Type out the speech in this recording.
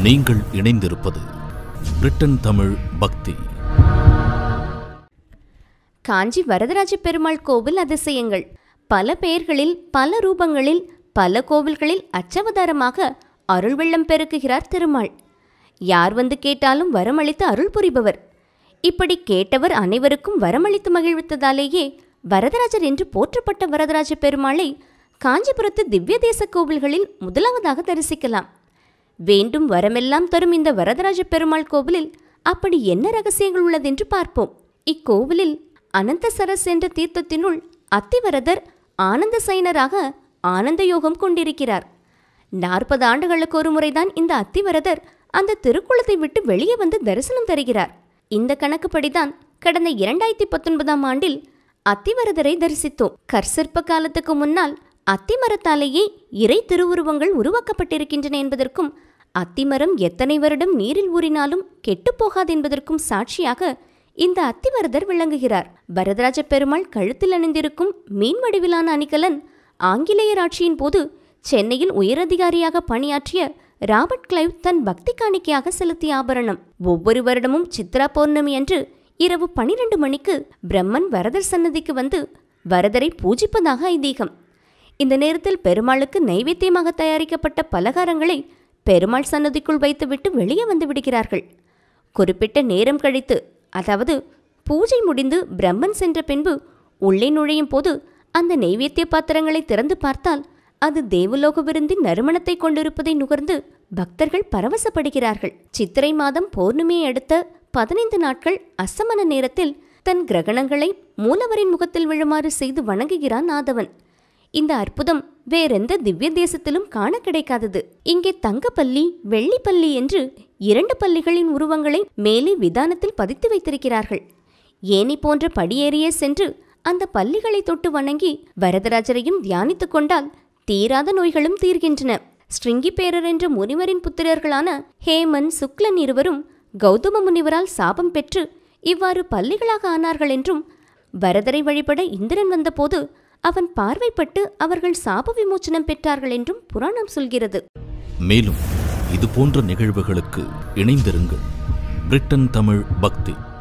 நீங்கள் இணைந்திருப்பது பிரிட்டன் தமிழ் பக்தி காஞ்சி வரதராஜ பெருமாள் கோவில் அதிசயங்கள் பல பெயர்களில் பல ரூபங்களில் பல கோவில்களில் அச்சவதாரமாக அருள் வெள்ளம் பெருக்குகிறார் திருமால் யார் வந்து கேட்டாலும் வரமளித்து அருள் புரிபவர் இப்படி கேட்டவர் அனைவருக்கும் வரமளித்து மகிழ்வித்ததாலேயே வரதராஜர் என்று போற்றப்பட்ட வரதராஜ பெருமாளை காஞ்சிபுரத்து திவ்ய தேச கோவில்களில் முதலாவதாக தரிசிக்கலாம் வேண்டும் வரமெல்லாம் தரும் இந்த வரதராஜ பெருமாள் கோவிலில் அப்படி என்ன ரகசியங்கள் உள்ளதென்று பார்ப்போம் இக்கோவிலில் அனந்த சரஸ் என்ற தீர்த்தத்தினுள் அத்திவரதர் ஆனந்த சைனராக ஆனந்த யோகம் கொண்டிருக்கிறார் நாற்பது ஆண்டுகளுக்கு ஒரு முறைதான் இந்த அத்திவரதர் அந்த திருக்குளத்தை விட்டு வெளியே வந்து தரிசனம் தருகிறார் இந்த கணக்குப்படிதான் கடந்த இரண்டாயிரத்தி பத்தொன்பதாம் ஆண்டில் அத்திவரதரை தரிசித்தோம் கற்சிற்ப காலத்துக்கு முன்னால் அத்திமரத்தாலேயே இறை திருவுருவங்கள் உருவாக்கப்பட்டிருக்கின்றன என்பதற்கும் அத்திமரம் எத்தனை வருடம் நீரில் ஊறினாலும் கெட்டுப்போகாது என்பதற்கும் சாட்சியாக இந்த அத்திவரதர் விளங்குகிறார் வரதராஜ பெருமாள் கழுத்தில் அணிந்திருக்கும் மீன் வடிவிலான அணிகலன் ஆங்கிலேயர் ஆட்சியின் போது சென்னையில் உயரதிகாரியாக பணியாற்றிய ராபர்ட் கிளைவ் தன் பக்தி காணிக்கையாக செலுத்திய ஆபரணம் ஒவ்வொரு வருடமும் சித்ரா பௌர்ணமி அன்று இரவு பனிரெண்டு மணிக்கு பிரம்மன் வரதர் சன்னதிக்கு வந்து வரதரை பூஜிப்பதாக ஐதீகம் இந்த நேரத்தில் பெருமாளுக்கு நைவேத்தியமாக தயாரிக்கப்பட்ட பலகாரங்களை பெருமாள் சன்னதிக்குள் வைத்துவிட்டு வெளியே வந்து விடுகிறார்கள் குறிப்பிட்ட நேரம் கழித்து அதாவது பூஜை முடிந்து பிரம்மன் சென்ற பின்பு உள்ளே நுழையும் போது அந்த நெய்வேத்திய பாத்திரங்களை திறந்து பார்த்தால் அது தேவலோக விருந்தின் நறுமணத்தை கொண்டிருப்பதை நுகர்ந்து பக்தர்கள் பரவசப்படுகிறார்கள் சித்திரை மாதம் பௌர்ணமியை அடுத்த பதினைந்து நாட்கள் அசமன நேரத்தில் தன் கிரகணங்களை மூலவரின் முகத்தில் விழுமாறு செய்து வணங்குகிறான் ஆதவன் இந்த அற்புதம் வேறெந்த திவ்ய தேசத்திலும் காண கிடைக்காதது இங்கே தங்கப்பள்ளி வெள்ளிப்பள்ளி என்று இரண்டு பள்ளிகளின் உருவங்களை மேலே விதானத்தில் பதித்து வைத்திருக்கிறார்கள் ஏனி போன்ற படியேறியே சென்று அந்த பள்ளிகளை தொட்டு வணங்கி வரதராஜரையும் தியானித்துக் கொண்டால் தீராத நோய்களும் தீர்கின்றன ஸ்ருங்கி பேரர் என்ற முனிவரின் புத்திரர்களான ஹேமன் சுக்லன் இருவரும் கௌதம முனிவரால் சாபம் பெற்று இவ்வாறு பள்ளிகளாக ஆனார்கள் என்றும் வரதரை வழிபட இந்திரன் வந்தபோது அவன் பார்வைப்பட்டு அவர்கள் சாப விமோச்சனம் பெற்றார்கள் என்றும் புராணம் சொல்கிறது மேலும் இது போன்ற நிகழ்வுகளுக்கு இணைந்திருங்கள் பிரிட்டன் தமிழ் பக்தி